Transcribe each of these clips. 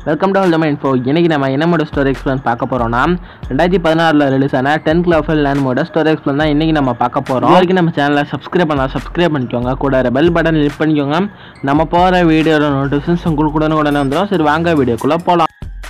welcome to ஹோல்டமா info இன்னைக்கு நம்ம என்ன மோட ஸ்டோரி எக்ஸ்பிளன் பார்க்க போறோம்னா ரெண்டாயிரத்தி பதினாறில் ரிலீஸ் ஆன டென் கிளாஃபல் லேண்ட் மோட ஸ்டோரி எக்ஸ்பிளன் தான் இன்னைக்கு நம்ம பார்க்க போறோம் இது வரைக்கும் நம்ம சேனலை சப்ஸ்கிரைப் பண்ணலாம் சப்ஸ்கிரைப் பண்ணிக்கோங்க கூட பெல் பட்டன் கிளிக் பண்ணிக்கோங்க நம்ம போகிற வீடியோட நோட்டிஃபிகேஷன்ஸ் உங்களுக்கு உடனே உடனே வந்துடும் சரி வாங்க வீடியோக்குள்ளே போகலாம்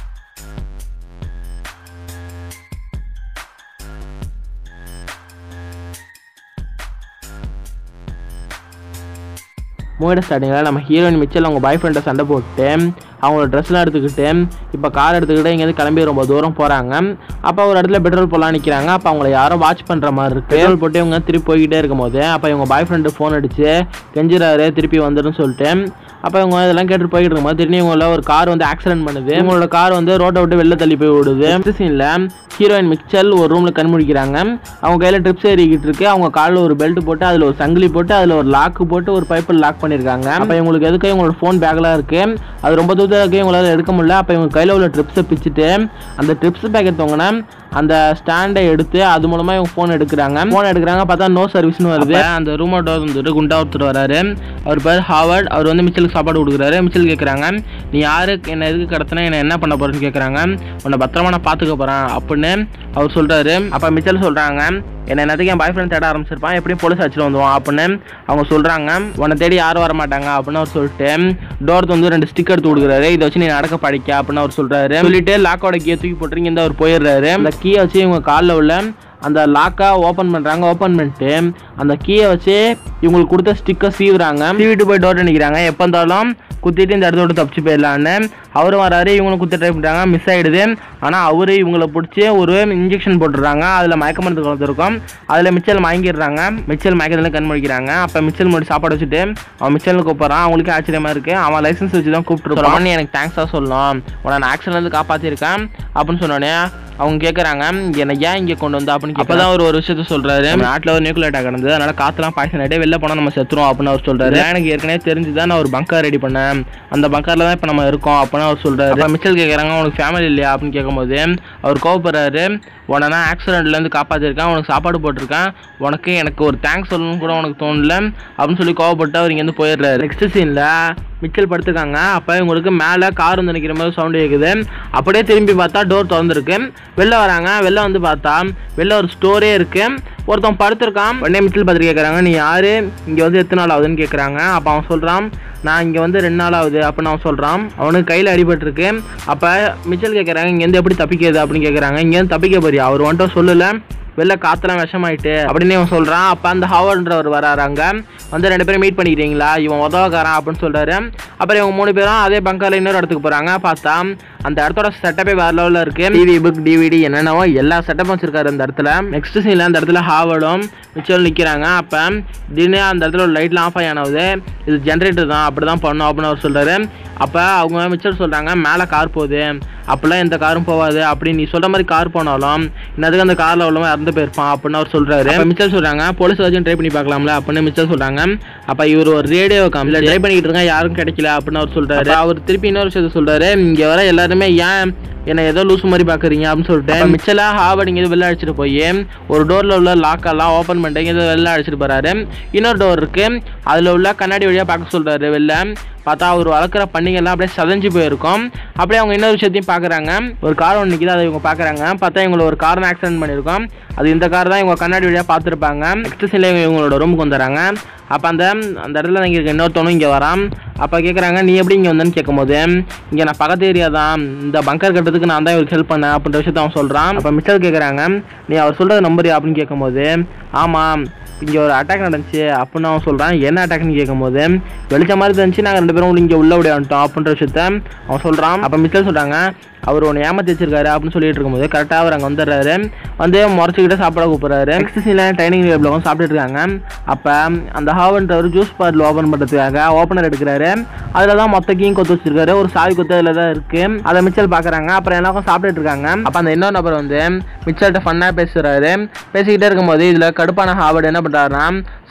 மூவியோட ஸ்டார்டிங்கில் நம்ம ஹீரோயின் மிச்சல் அவங்க பாய் ஃப்ரெண்டை சண்டை போட்டு அவங்களோட ட்ரெஸ்லாம் எடுத்துக்கிட்டு இப்போ கார் எடுத்துக்கிட்டு இங்கேருந்து கிளம்பி ரொம்ப தூரம் போகிறாங்க அப்போ ஒரு இடத்துல பெட்ரோல் போலாம் நிற்கிறாங்க அப்போ அவங்கள யாரோ வாட்ச் பண்ணுற மாதிரி இருக்கு பெட்ரோல் போட்டு இவங்க திருப்பி போய்கிட்டே இருக்கும்போது அப்போ இவங்க பாய் ஃப்ரெண்டு ஃபோன் அடிச்சு கெஞ்சிறாரு திருப்பி வந்துடும் சொல்லிட்டு அப்போ இவங்க இதெல்லாம் கேட்டு போய்கிட்டு இருக்கும்போது திடீர்னு இவங்கள ஒரு கார் வந்து ஆக்சிடென்ட் பண்ணுது இவங்களோட கார் வந்து ரோட்டை விட்டு வெளில தள்ளி போய் விடுது இந்த சீனில் ஹீரோயின் மிக்சல் ஒரு ரூமில் கண்முடிக்கிறாங்க அவங்க கையில் ட்ரிப்ஸ் ஏறிக்கிட்டு இருக்கு அவங்க காலில் ஒரு பெல்ட் போட்டு அதில் ஒரு சங்கிலி போட்டு அதில் ஒரு லாக்கு போட்டு ஒரு பைப்பில் லாக் பண்ணியிருக்காங்க அப்போ இவங்களுக்கு எதுக்கு இவங்களோட ஃபோன் பேக்லாம் இருக்கு அது ரொம்ப தூரத்தில் இருக்கு இவங்களால எடுக்க முடியல அப்போ இவங்க கையில் உள்ள ட்ரிப்ஸை பிச்சுட்டு அந்த ட்ரிப்ஸ் பேக்கெட் தொங்கின அந்த ஸ்டாண்டை எடுத்து அது மூலமாக இவங்க ஃபோன் எடுக்கிறாங்க ஃபோன் எடுக்கிறாங்க பார்த்தா நோ சர்வீஸ்னு வருது அந்த ரூம் டோர் வந்துட்டு குண்டா ஒருத்தர் வராரு அவர் பேர் ஹாவர்ட் அவர் வந்து மிச்சலுக்கு சாப்பாடு கொடுக்குறாரு மிச்சல் கேட்குறாங்க நீ யாரு என்ன எதுக்கு கடத்தினா என்ன என்ன பண்ண போறேன்னு கேட்குறாங்க உன்னை பத்திரமா நான் பார்த்துக்க போகிறேன் அப்படின்னு அவர் சொல்கிறாரு அப்போ மிச்சல் சொல்கிறாங்க என்ன என்னத்துக்கு என் பாய் ஃப்ரெண்ட் தேட ஆரம்பிச்சிருப்பான் எப்படியும் போலீஸ் அடிச்சுட்டு வந்துடுவான் அப்படின்னு அவங்க சொல்கிறாங்க உன்னை தேடி யாரும் வர மாட்டாங்க அப்படின்னு அவர் சொல்லிட்டு டோர் வந்து ரெண்டு ஸ்டிக் எடுத்து கொடுக்குறாரு இதை வச்சு நீ நடக்க படிக்க அப்படின்னு அவர் சொல்கிறாரு சொல்லிட்டு லாக்கோட கீயை தூக்கி போட்டுருங்க இந்த அவர் போயிடுறாரு அந்த கீயை வச்சு இவங்க காலில் உள்ள அந்த லாக்கை ஓப்பன் பண்ணுறாங்க ஓப்பன் பண்ணிட்டு அந்த கீயை வச்சு இவங்களுக்கு கொடுத்த ஸ்டிக்கை சீவுறாங்க சீவிட்டு போய் டோர் நிற்கிறாங்க எப்போ இருந்தாலும் குத்திட்டு இந்த இடத்த விட்டு தப்பிச்சு போயிடலான்னு அவரும் வராரு இவங்களும் குத்தி ட்ரை பண்ணுறாங்க மிஸ் ஆகிடுது ஆனால் அவரு இவங்கள பிடிச்சி ஒரு இன்ஜெக்ஷன் போட்டுடுறாங்க அதில் மயக்க மருந்து கலந்துருக்கும் அதில் மிச்சல் மயங்கிடுறாங்க மிச்சல் மயக்கத்தில் கண் முடிக்கிறாங்க அப்போ மிச்சல் முடி சாப்பாடு வச்சுட்டு அவன் மிச்சல் கூப்பிட்றான் அவங்களுக்கு ஆச்சரியமாக இருக்குது அவன் லைசன்ஸ் வச்சு தான் கூப்பிட்டுருப்பான் நீ எனக்கு தேங்க்ஸாக சொல்லணும் உன்னை நான் ஆக்சிடென்ட்லேருந்து காப்பாற்றிருக்கேன் அப்படின்னு சொன்னோடனே அவங்க கேட்குறாங்க என்னை ஏன் இங்கே கொண்டு வந்து அப்படின்னு அப்போ தான் அவர் ஒரு விஷயத்த சொல்கிறாரு நாட்டில் ஒரு நியூக்ளியர் அட்டாக் நடந்தது அதனால் காற்றுலாம் பாய்ச்சல் ஆகிட்டே வெளில போனால் நம்ம செத்துரும் அப்படின்னு அவர் சொல்கிறாரு எனக்கு ஏற்கனவே தெரிஞ்சு தான் நான் ஒரு பங்கர் ரெடி பண்ணேன் அந்த பங்கரில் தான் இப்போ நம்ம இருக்கோம் அப்படின்னு அவர் சொல்கிறாரு அப்போ மிச்சல் கேட்குறாங்க உனக்கு ஃபேமிலி இல்லையா அப்படின்னு கேட்கும்போது அவர் கோவப்படுறாரு உன்னை நான் ஆக்சிடென்ட்லேருந்து காப்பாற்றிருக்கேன் உனக்கு சாப்பாடு போட்டிருக்கேன் உனக்கு எனக்கு ஒரு தேங்க்ஸ் சொல்லணும்னு கூட உனக்கு தோணல அப்படின்னு சொல்லி கோவப்பட்டு அவர் இங்கேருந்து போயிடுறாரு நெக்ஸ்ட் சீனில் மிச்சல் படுத்துக்காங்க அப்போ இவங்களுக்கு மேலே கார் வந்து நிற்கிற மாதிரி சவுண்டு கேட்குது அப்படியே திரும்பி பார்த்தா டோர் திறந்துருக்கு வெளில வராங்க வெளில வந்து பார்த்தா வெளில ஒரு ஸ்டோரே இருக்கு ஒருத்தன் படுத்திருக்கான் உடனே மிச்சல் பார்த்துட்டு கேட்குறாங்க நீ யாரு இங்கே வந்து எத்தனை நாள் ஆகுதுன்னு கேட்குறாங்க அப்போ அவன் சொல்கிறான் நான் இங்கே வந்து ரெண்டு நாள் ஆகுது அப்படின்னு அவன் சொல்கிறான் அவனுக்கு கையில் அடிபட்டிருக்கு அப்போ மிச்சல் கேட்குறாங்க இங்கேருந்து எப்படி தப்பிக்கிறது அப்படின்னு கேட்குறாங்க இங்கேருந்து தப்பிக்க போறியா அவர் வந்துட்டு சொல்லலை வெளில காத்தெல்லாம் விஷமாயிட்டு அப்படின்னு இவன் சொல்கிறான் அப்போ அந்த ஹாவர்ன்றவர் வராறாங்க வந்து ரெண்டு பேரும் மீட் பண்ணிக்கிறீங்களா இவன் உதவக்காரன் அப்படின்னு சொல்கிறாரு அப்புறம் இவங்க மூணு பேரும் அதே பங்கரில் இன்னொரு இடத்துக்கு போகிறாங்க பார்த்தா அந்த இடத்தோட செட்டப்பே வேற லெவலில் இருக்கு டிவி புக் டிவிடி என்னென்னவோ எல்லா செட்டப்பும் வச்சிருக்காரு அந்த இடத்துல நெக்ஸ்ட் சீனில் அந்த இடத்துல ஹாவர்டும் மிச்சல் நிற்கிறாங்க அப்போ திடீர்னு அந்த இடத்துல ஒரு லைட்லாம் ஆஃப் ஆகியானது இது ஜென்ரேட்டர் தான் அப்படி தான் பண்ணணும் அப்படின்னு அவர் சொல்கிறாரு அப்போ அவங்க மிச்சல் சொல்கிறாங்க மேலே கார் போகுது அப்போல்லாம் எந்த காரும் போகாது அப்படி நீ சொல்கிற மாதிரி கார் போனாலும் என்னதுக்கு அந்த காரில் உள்ளவன் இறந்து போயிருப்பான் அப்படின்னு அவர் சொல்கிறாரு அப்போ மிச்சல் சொல்கிறாங்க போலீஸ் வச்சு ட்ரை பண்ணி பார்க்கலாம்ல அப்படின்னு மிச்சல் சொல்கிறாங்க அப்போ இவர் ஒரு ரேடியோ காமில் ட்ரை பண்ணிக்கிட்டு இருக்காங்க யாரும் கிடைக்கல அப்படின்னு அவர் சொல்கிறாரு அவர் திருப்பி இன்னொரு விஷயத்த சொல்கிறாரு இங்கே வர எல்லாருமே ஏன் என்ன ஏதோ லூஸ் மாதிரி பார்க்குறீங்க அப்படின்னு சொல்லிட்டு மிச்சலா ஹாவர்ட் இங்கே வெளில அடிச்சிட்டு போய் ஒரு டோரில் உள்ள லாக்கெல்லாம் ஓப்பன் பண்ணிட்டு இங்கே வெளில அடிச்சிட்டு போகிறாரு இன்னொரு டோர் இருக்கு அதில் உள்ள கண்ணாடி வழியாக பார்க்க சொல்கிறாரு வெளில பார்த்தா அவர் வளர்க்குற பண்டிகைலாம் அப்படியே சதஞ்சு போயிருக்கும் அப்படியே அவங்க இன்னொரு விஷயத்தையும் பார்க்குறாங்க ஒரு கார் ஒன்று நிற்கிது அதை இவங்க பார்க்குறாங்க பார்த்தா இவங்களை ஒரு கார் ஆக்சிடென்ட் பண்ணியிருக்கோம் அது இந்த கார் தான் இவங்க கண்ணாடி வழியாக பார்த்துருப்பாங்க நெக்ஸ்ட் சீனில் இவங்க இவங்களோட ரூமுக்கு வந்துடுறாங்க அப்போ அந்த அந்த இடத்துல இங்கே இருக்க இன்னொருத்தவனும் இங்கே வரான் அப்போ கேட்குறாங்க நீ எப்படி இங்கே வந்தேன்னு கேட்கும்போது இங்கே நான் பக்கத்து ஏரியா தான் இந்த பங்கர் கட்டுறதுக்கு நான் தான் இவருக்கு ஹெல்ப் பண்ணேன் அப்படின்ற விஷயத்த அவன் சொல்கிறான் அப்போ மிச்சல் கேட்குறாங்க நீ அவர் சொல்கிறது நம்புறியா அப்படின்னு கேட்கும்போது ஆமாம் இங்கே ஒரு அட்டாக் நடந்துச்சு அப்படின்னு அவன் சொல்கிறான் என்ன அட்டாக்னு கேட்கும்போது வெளிச்ச மாதிரி இருந்துச்சு நாங்கள் ரெண்டு பேரும் இங்கே உள்ள விட வந்துட்டோம் அப்படின்ற விஷயத்த அவன் சொல்கிறான் அப்போ மிச்சல் சொல்கிறாங்க அவர் ஒன்று ஏமாத்தி வச்சிருக்காரு அப்படின்னு சொல்லிட்டு இருக்கும்போது கரெக்டாக அவர் அங்கே வந்துடுறாரு வந்து முறைச்சிக்கிட்ட சாப்பிட கூப்பிட்றாரு நெக்ஸ்ட் சீனில் டைனிங் டேபிள் வந்து சாப்பிட்டுட்டு இருக்காங்க அப்போ அந்த ஹாவன்றவர் ஜூஸ் பாட்டில் ஓப்பன் பண்ணுறதுக்காக ஓப்பனர் எடுக்கிறாரு அதில் தான் மொத்த கீயும் கொத்து வச்சிருக்காரு ஒரு சாவி கொத்து அதில் தான் இருக்கு அதை மிச்சல் பார்க்குறாங்க அப்புறம் எல்லாருக்கும் சாப்பிட்டுட்டு இருக்காங்க அப்போ அந்த இன்னொரு நபர் வந்து மிச்சல்கிட்ட ஃபன்னாக பேசுகிறாரு பேசிக்கிட்டே இருக்கும்போது இதில் கடுப்பான ஹாவர்ட் என்ன பண்ணுறாருன்னா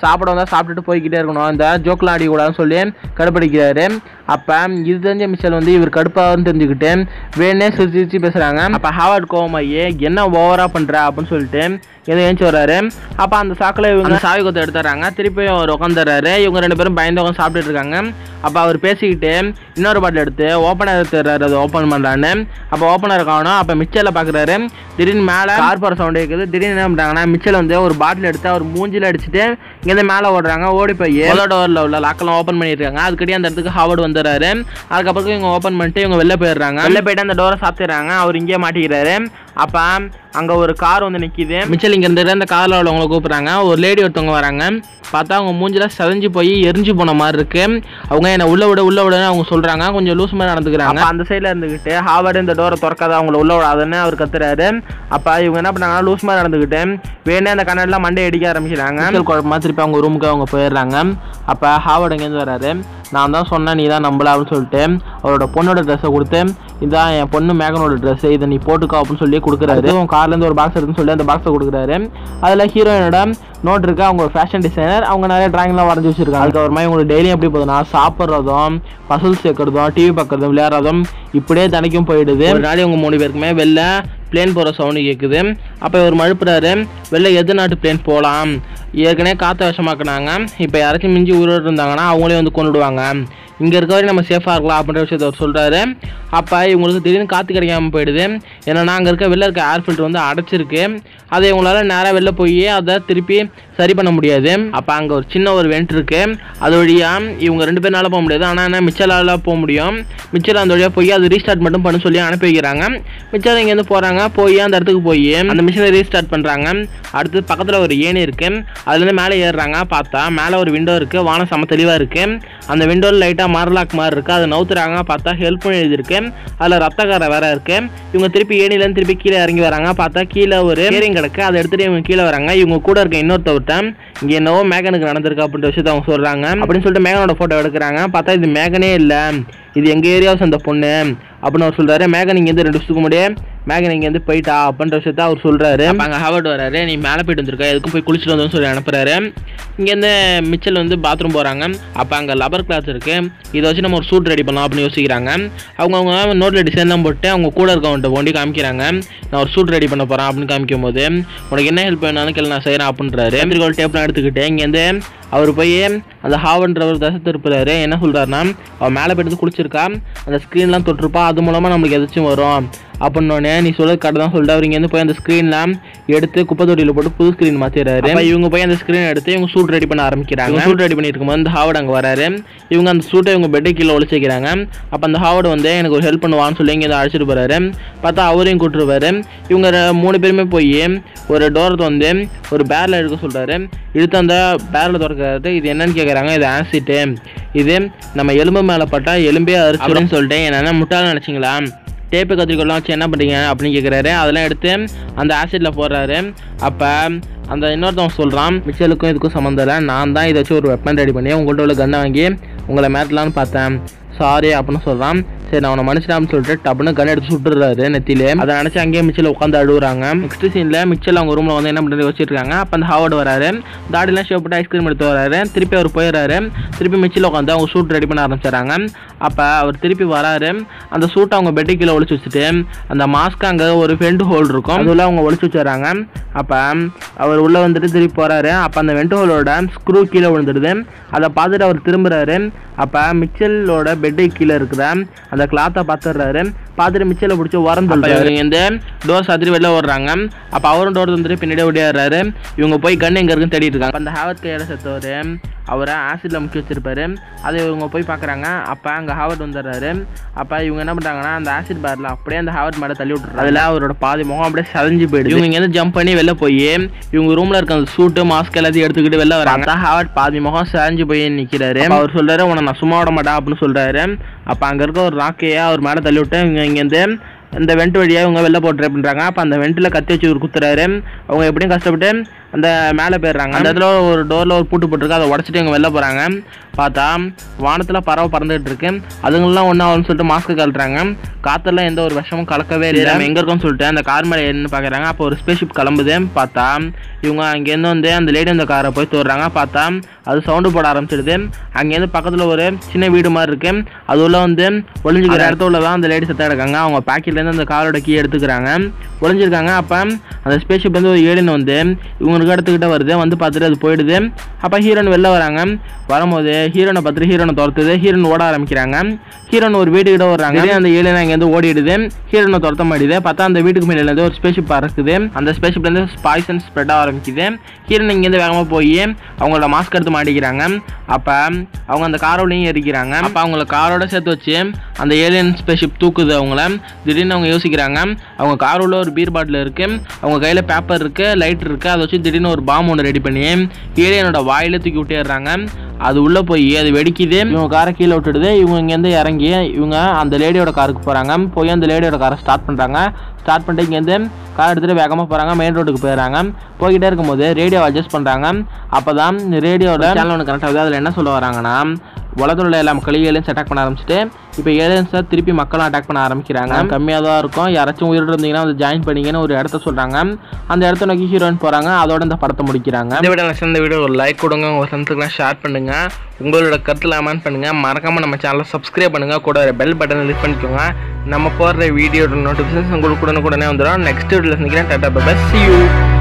சாப்பிட வந்தால் சாப்பிட்டுட்டு போய்கிட்டே இருக்கணும் இந்த ஜோக்கெலாம் அடிக்கூடாதுன்னு சொல்லி கடுப்படிக்கிறாரு அப்போ இது தெரிஞ்ச மிச்சல் வந்து இவர் கடுப்பாகுன்னு தெரிஞ்சுக்கிட்டு வேணே சிரிச்சு சிரிச்சு பேசுகிறாங்க அப்போ ஹாவர்ட் கோவமாயி என்ன ஓவராக பண்ணுற அப்படின்னு சொல்லிட்டு எதை ஏஞ்சி வர்றாரு அப்போ அந்த சாக்கில் இவங்க சாவி கொத்தை எடுத்துறாங்க திருப்பி அவர் உட்காந்துறாரு இவங்க ரெண்டு பேரும் பயந்து உட்காந்து சாப்பிட்டுட்டு இருக்காங்க அப்போ அவர் பேசிக்கிட்டு இன்னொரு பாட்டில் எடுத்து ஓப்பனர் எடுத்துறாரு அதை ஓப்பன் பண்ணுறான்னு அப்போ ஓப்பனர் காணும் அப்போ மிச்சலில் பார்க்குறாரு திடீர்னு மேலே கார் போகிற சவுண்ட் கேட்குது திடீர்னு என்ன பண்ணுறாங்கன்னா மிச்சல் வந்து ஒரு பாட்டில் எடுத்து அவர் மூஞ்சில அடிச்சுட்டு இங்கேருந்து மேலே ஓடுறாங்க ஓடி போய் முதல் டோரில் உள்ள லாக்கெல்லாம் ஓப்பன் பண்ணியிருக்காங்க அதுக்கடி அந்த இடத்துக்கு ஹாவர்டு வந்துடுறாரு அதுக்கப்புறம் இவங்க ஓப்பன் பண்ணிட்டு இவங்க வெளில போயிடுறாங்க வெளில போயிட்டு அந்த டோரை சாத்திடுறாங்க அவர் இங்கேயே மாட்டிக்கிறாரு அப்போ அங்கே ஒரு கார் வந்து நிற்கிது மிச்சல் இங்கே இருந்துட்டு அந்த காரில் உள்ளவங்களை கூப்பிட்றாங்க ஒரு லேடி ஒருத்தவங்க வராங்க பார்த்தா அவங்க மூஞ்சில செதஞ்சு போய் எரிஞ்சு போன மாதிரி இருக்கு அவங்க என்னை உள்ள விட உள்ள விடன்னு அவங்க சொல்கிறாங்க கொஞ்சம் லூஸ் மாதிரி நடந்துக்கிறாங்க அப்ப அந்த சைடில் இருந்துக்கிட்டு ஹாவர்டு இந்த டோரை திறக்காத அவங்கள உள்ள விடாதுன்னு அவர் கத்துறாரு அப்போ இவங்க என்ன பண்ணாங்கன்னா லூஸ் மாதிரி நடந்துக்கிட்டு வேணே அந்த கண்ணாடிலாம் மண்டை அடிக்க ஆரம்பிக்கிறாங்க மிச்சல் குழப்பமா திருப்பி அவங்க ரூமுக்கு அவங்க போயிடுறாங்க அப்போ ஹாவர்டு இங்கேருந்து வராரு நான் தான் சொன்னேன் நீ தான் நம்பல அப்படின்னு சொல்லிட்டு அவரோட பொண்ணோட ட்ரெஸ்ஸை கொடுத்து இதான் என் பொண்ணு மேகனோட ட்ரெஸ் இதை நீ போட்டுக்கோ அப்படின்னு சொல்லி கொடுக்குறாரு உன் கார்லேருந்து ஒரு பாக்ஸ் எடுத்துன்னு சொல்லி அந்த பாக்ஸை கொடுக்குறாரு அதில் ஹீரோயினோட நோட் இருக்கு அவங்க ஒரு ஃபேஷன் டிசைனர் அவங்க நிறைய டிராயிங்லாம் வரைஞ்சி வச்சிருக்காங்க அதுக்கப்புறமா இவங்களுக்கு டெய்லியும் எப்படி போகுதுன்னா சாப்பிட்றதும் பசல் சேர்க்கறதும் டிவி பார்க்கறதும் விளையாடுறதும் இப்படியே தினைக்கும் போயிடுது ஒரு நாள் இவங்க மூணு பேருக்குமே வெளில பிளேன் போகிற சவுண்டு கேட்குது அப்போ இவர் மழுப்புறாரு வெளில எது நாட்டு பிளேன் போகலாம் ஏற்கனவே காற்றை விஷமாக்குனாங்க இப்போ யாராச்சும் மிஞ்சி உயிரோடு இருந்தாங்கன்னா அவங்களே வந்து கொண்டுடுவாங்க இங்கே இருக்க வரையும் நம்ம சேஃபாக இருக்கலாம் அப்படின்ற விஷயத்த அவர் சொல்கிறாரு அப்போ இவங்களுக்கு திடீர்னு காற்று கிடைக்காம போயிடுது ஏன்னா அங்கே இருக்க வெளில இருக்க ஏர் ஃபில்டர் வந்து அடைச்சிருக்கு அதை இவங்களால நேராக வெளில போய் அதை திருப்பி சரி பண்ண முடியாது அப்போ அங்கே ஒரு சின்ன ஒரு வெண்ட் இருக்கு அது வழியாக இவங்க ரெண்டு பேர்னால போக முடியாது ஆனால் என்ன மிச்சலால போக முடியும் மிச்சல் அந்த வழியாக போய் அது ரீஸ்டார்ட் மட்டும் பண்ண சொல்லி அனுப்பி வைக்கிறாங்க மிச்சல் இங்கேருந்து போகிறாங்க போய் அந்த இடத்துக்கு போய் அந்த மிஷினை ரீஸ்டார்ட் பண்ணுறாங்க அடுத்து பக்கத்தில் ஒரு ஏணி இருக்கு அதுலேருந்து மேலே ஏறுறாங்க பார்த்தா மேலே ஒரு விண்டோ இருக்குது வானம் செம தெளிவாக இருக்குது அந்த விண்டோவில் லைட்டாக மரலாக் மாதிரி இருக்குது அதை நவுத்துறாங்க பார்த்தா ஹெல்ப் பண்ணி எழுதிருக்கு அதில் ரத்தக்காரை வேற இருக்கு இவங்க திருப்பி ஏணிலேருந்து திருப்பி கீழே இறங்கி வராங்க பார்த்தா கீழே ஒரு ஏரிங் கிடக்கு அதை எடுத்துட்டு இவங்க கீழே வராங்க இவங்க கூட இருக்க இன்னொருத்தவர்கிட்ட இங்கே என்னவோ மேகனுக்கு நடந்திருக்கு அப்படின்ற விஷயத்த அவங்க சொல்கிறாங்க அப்படின்னு சொல்லிட்டு மேகனோட ஃபோட்டோ எடுக்கிறாங்க பார்த்தா இது மேகனே இல்லை இது எங்கள் ஏரியாவை சேர்ந்த பொண்ணு அப்படின்னு அவர் சொல்கிறாரு மேகன் இங்கேருந்து ரெண்டு வருஷத்துக்கு முன்னாடியே மேகன் இங்கேருந்து போயிட்டா அப்படின்ற விஷயத்த அவர் சொல்கிறாரு அங்கே ஹாவர்ட் வராரு நீ மேலே போயிட்டு வந்திருக்க எதுக்கும் போய் குளிச்சுட்டு வந்தோன்னு சொல்லி அனுப்புறாரு இங்கேருந்து மிச்சல் வந்து பாத்ரூம் போகிறாங்க அப்போ அங்கே லப்பர் கிளாஸ் இருக்குது இதை வச்சு நம்ம ஒரு சூட் ரெடி பண்ணலாம் அப்படின்னு யோசிக்கிறாங்க அவங்க அவங்க நோட்டில் டிசைன்லாம் போட்டு அவங்க கூட இருக்கவன்ட்ட ஒண்டி காமிக்கிறாங்க நான் ஒரு சூட் ரெடி பண்ண போகிறேன் அப்படின்னு காமிக்கும் போது உனக்கு என்ன ஹெல்ப் வேணாலும் கேள்வி நான் செய்கிறேன் அப்படின்றாரு ஒரு டேப்லாம் எடுத்துக்கிட்டு இங்கேருந்து அவர் போய் அந்த ஹாவன்றவர் தசை திருப்புறாரு என்ன சொல்கிறாருன்னா அவன் மேலே போயிட்டு குளிச்சிருக்கா அந்த ஸ்க்ரீன்லாம் தொட்டிருப்பா அது மூலமாக நம்மளுக்கு எதாச்சும் வரும் அப்படின்னோடனே நீ சொல்றது கரெக்ட் தான் சொல்லிட்டு அவர் இங்கேருந்து போய் அந்த ஸ்க்ரீன்லாம் எடுத்து குப்பை தொட்டியில் போட்டு புது ஸ்க்ரீன் மாற்றிடுறாரு அப்ப இவங்க போய் அந்த ஸ்க்ரீன் எடுத்து இவங்க சூட் ரெடி பண்ண ஆரம்பிக்கிறாங்க சூட் ரெடி பண்ணிட்டு இருக்கும்போது அந்த ஹாவர்ட் அங்கே வராரு இவங்க அந்த சூட்டை இவங்க பெட்டை கீழே ஒழிச்சு வைக்கிறாங்க அப்போ அந்த ஹாவர்டு வந்து எனக்கு ஒரு ஹெல்ப் பண்ணுவான்னு சொல்லி இங்கே அழைச்சிட்டு போறாரு பார்த்தா அவரையும் கூட்டுருவாரு இவங்க ரெ- மூணு பேருமே போய் ஒரு டோரத்தை வந்து ஒரு பேரில் எடுக்க சொல்றாரு இழுத்து அந்த பேரில் திறக்கிறது இது என்னன்னு கேட்குறாங்க இது ஆசிட்டு இது நம்ம எலும்பு மேலே பட்டா எலும்பே அரிச்சுன்னு சொல்லிட்டு என்னென்ன முட்டாள் நினச்சிங்களா டேப்பு கத்திரிக்கோலாம் வச்சு என்ன பண்ணுறீங்க அப்படின்னு கேட்குறாரு அதெல்லாம் எடுத்து அந்த ஆசிட்டில் போடுறாரு அப்போ அந்த இன்னொருத்தவன் சொல்கிறான் மிச்சலுக்கும் இதுக்கும் சம்மந்தம் இல்லை நான் தான் இதை வச்சு ஒரு வெப்பன் ரெடி பண்ணி உங்கள்கிட்ட உள்ள கன்னை வாங்கி உங்களை மேட்டலான்னு பார்த்தேன் சாரி அப்படின்னு சொல்கிறான் சரி நான் அவனை மன்னிச்சிட்டான்னு சொல்லிட்டு டப்புன்னு கன் எடுத்து சுட்டுறாரு நெத்தியிலே அதை நினச்சி அங்கேயே மிச்சல் உட்காந்து அழுகுறாங்க நெக்ஸ்ட் சீனில் மிச்சல் அவங்க ரூமில் வந்து என்ன பண்ணுறது வச்சுட்டு இருக்காங்க அப்போ அந்த ஹாவர்டு வராரு தாடிலாம் ஷேப் போட்டு ஐஸ்கிரீம் எடுத்து வராரு திருப்பி அவர் போயிடுறாரு திருப்பி மிச்சில் உட்காந்து அவங்க சூட் ரெடி பண்ண ஆரம்பிச்சிடறாங்க அப்போ அவர் திருப்பி வராரு அந்த சூட்டை அவங்க பெட்டு கீழே ஒளிச்சு வச்சுட்டு அந்த மாஸ்க் அங்கே ஒரு வெண்ட் ஹோல் இருக்கும் அதுல அவங்க ஒளிச்சு வச்சுறாங்க அப்போ அவர் உள்ளே வந்துட்டு திருப்பி போகிறாரு அப்போ அந்த வெண்ட் ஹோலோட ஸ்க்ரூ கீழே விழுந்துடுது அதை பார்த்துட்டு அவர் திரும்புறாரு அப்போ மிச்சலோட பெட்டு கீழே இருக்கிற அந்த கிளாத்தை பார்த்துடுறாரு பார்த்துட்டு மிச்சலை பிடிச்சி உரந்து இந்த டோர் சாத்திரி வெளில ஓடுறாங்க அப்போ அவரும் டோர் வந்துட்டு பின்னாடி ஓடியாடுறாரு இவங்க போய் கன் எங்கே இருக்குன்னு தேடிட்டு இருக்காங்க அப்ப அந்த ஹாவர்ட் கையோட செத்தவர் அவரை ஆசிடில் முக்கி வச்சிருப்பாரு அதை இவங்க போய் பார்க்குறாங்க அப்போ அங்கே ஹாவர்ட் வந்துடுறாரு அப்போ இவங்க என்ன பண்ணுறாங்கன்னா அந்த ஆசிட் பேரில் அப்படியே அந்த ஹாவர்ட் மேலே தள்ளி விட்டுறாரு அதில் அவரோட பாதி முகம் அப்படியே சதஞ்சு போயிடுது இவங்க இங்கேருந்து ஜம்ப் பண்ணி வெளில போய் இவங்க ரூமில் இருக்க அந்த சூட்டு மாஸ்க் எல்லாத்தையும் எடுத்துக்கிட்டு வெளில வராங்க தான் ஹாவர்ட் பாதி முகம் சதஞ்சு போய் நிற்கிறாரு அவர் சொல்கிறாரு உன்னை நான் சும்மா விட மாட்டேன் அப்படின்னு சொல்கிறாரு அப்போ அங்கே இருக்க ஒரு ராக்கையை அவர் மேலே தள்ளி விட்டு இவங்க இங்கேருந்து இந்த வெண்ட் வழியாக இவங்க வெளில போட்டு அப்படின்றாங்க அப்போ அந்த வெண்ட்டில் கத்தி வச்சு ஒரு குத்துறாரு அவங்க எப்படியும் கஷ்டப்பட்டு அந்த மேலே போயிடுறாங்க அந்த இடத்துல ஒரு டோரில் ஒரு பூட்டு போட்டிருக்கு அதை உடச்சிட்டு இவங்க வெளில போகிறாங்க பார்த்தா வானத்தில் பறவை பறந்துகிட்டு இருக்கு அதுங்கெல்லாம் ஒன்றா ஆகும்னு சொல்லிட்டு மாஸ்க்கு கழட்டுறாங்க காத்தெல்லாம் எந்த ஒரு விஷமும் கலக்கவே இல்லை நம்ம எங்கே இருக்கோம்னு சொல்லிட்டு அந்த கார் மேலே என்ன பார்க்குறாங்க அப்போ ஒரு ஸ்பேஸ்ஷிப் கிளம்புது பார்த்தா இவங்க அங்கேருந்து வந்து அந்த லேடி அந்த காரை போய் தோடுறாங்க பார்த்தா அது சவுண்டு போட ஆரம்பிச்சிடுது அங்கேருந்து பக்கத்தில் ஒரு சின்ன வீடு மாதிரி இருக்கு அது உள்ள வந்து ஒளிஞ்சிக்கிற இடத்துல உள்ள தான் அந்த லேடி செத்தாக இருக்காங்க அவங்க பாக்கெட்லேருந்து அந்த காரோட கீ எடுத்துக்கிறாங்க ஒளிஞ்சிருக்காங்க அப்போ அந்த ஸ்பேஸ்ஷிப்லேருந்து ஒரு ஏலியன் வந்து இவங்களுக்கு இடத்துக்கிட்ட வருது வந்து பார்த்துட்டு அது போயிடுது அப்போ ஹீரோயின் வெளில வராங்க வரும்போது ஹீரோனை பார்த்துட்டு ஹீரோனை துரத்துது ஹீரோன் ஓட ஆரம்பிக்கிறாங்க ஹீரோன் ஒரு வீட்டுக்கிட்ட வர்றாங்க திடீர்னு அந்த ஏலியன் அங்கேருந்து ஓடிடுது ஹீரோனை துரத்த மாட்டேது பார்த்தா அந்த வீட்டுக்கு மேலேருந்து ஒரு ஸ்பேஸ்ஷிப் பறக்குது அந்த ஸ்பேஸ்ஷிப்லேருந்து பாய்சன் ஸ்ப்ரெட் ஆக ஆரம்பிக்குது ஹீரோன் இங்கேருந்து வேகமாக போய் அவங்களோட மாஸ்க் எடுத்து மாட்டிக்கிறாங்க அப்போ அவங்க அந்த காரோடையும் எரிக்கிறாங்க அப்போ அவங்கள காரோட சேர்த்து வச்சு அந்த ஏலியன் ஸ்பேஸ்ஷிப் தூக்குது அவங்கள திடீர்னு அவங்க யோசிக்கிறாங்க அவங்க கார் உள்ள ஒரு பீர் பாட்டில் இருக்கு அவங்க கையில் பேப்பர் இருக்கு லைட் இருக்கு அதை வச்சு திடீர்னு ஒரு பாம் ஒன்று ரெடி பண்ணி ஏலியனோட வாயில தூக்கி விட்டுறாங்க அது உள்ளே போய் அது வெடிக்குது இவங்க காரை கீழே விட்டுடுது இவங்க இங்கேருந்து இறங்கி இவங்க அந்த லேடியோட காருக்கு போகிறாங்க போய் அந்த லேடியோட காரை ஸ்டார்ட் பண்ணுறாங்க ஸ்டார்ட் பண்ணிட்டு இங்கேருந்து கார் எடுத்துகிட்டு வேகமாக போகிறாங்க மெயின் ரோட்டுக்கு போயிடுறாங்க போய்கிட்டே இருக்கும்போது ரேடியோ அட்ஜஸ்ட் பண்ணுறாங்க அப்போ தான் ரேடியோட சேனல் ஒன்று கனெக்ட் ஆகுது அதில் என்ன சொல்ல வராங்கன்னா உலகத்தில் உள்ள எல்லா மக்களையும் அட்டாக் பண்ண ஆரம்பிச்சிட்டு இப்போ ஏலியன்ஸை திருப்பி மக்களும் அட்டாக் பண்ண ஆரம்பிக்கிறாங்க கம்மியாக தான் இருக்கும் யாராச்சும் உயிரோடு இருந்தீங்கன்னா வந்து ஜாயின் பண்ணிங்கன்னு ஒரு இடத்த சொல்கிறாங்க அந்த இடத்த நோக்கி ஹீரோயின் போகிறாங்க அதோட இந்த படத்தை முடிக்கிறாங்க இந்த வீடியோ இந்த வீடியோ ஒரு லைக் கொடுங்க உங்கள் ஃப்ரெண்ட்ஸுக்குலாம் ஷேர் பண்ணுங்கள் உங்களோட கருத்தில் அமெண்ட் பண்ணுங்கள் மறக்காமல் நம்ம சேனலை சப்ஸ்கிரைப் பண்ணுங்கள் கூட ஒரு பெல் பட்டனை கிளிக் பண்ணிக்கோங்க நம்ம போடுற வீடியோட நோட்டிஃபிகேஷன் உங்களுக்கு உடனே உடனே வந்துடும் நெக்ஸ்ட் வீடியோவில் சந்திக்கிறேன் டாட்டா பை சி யூ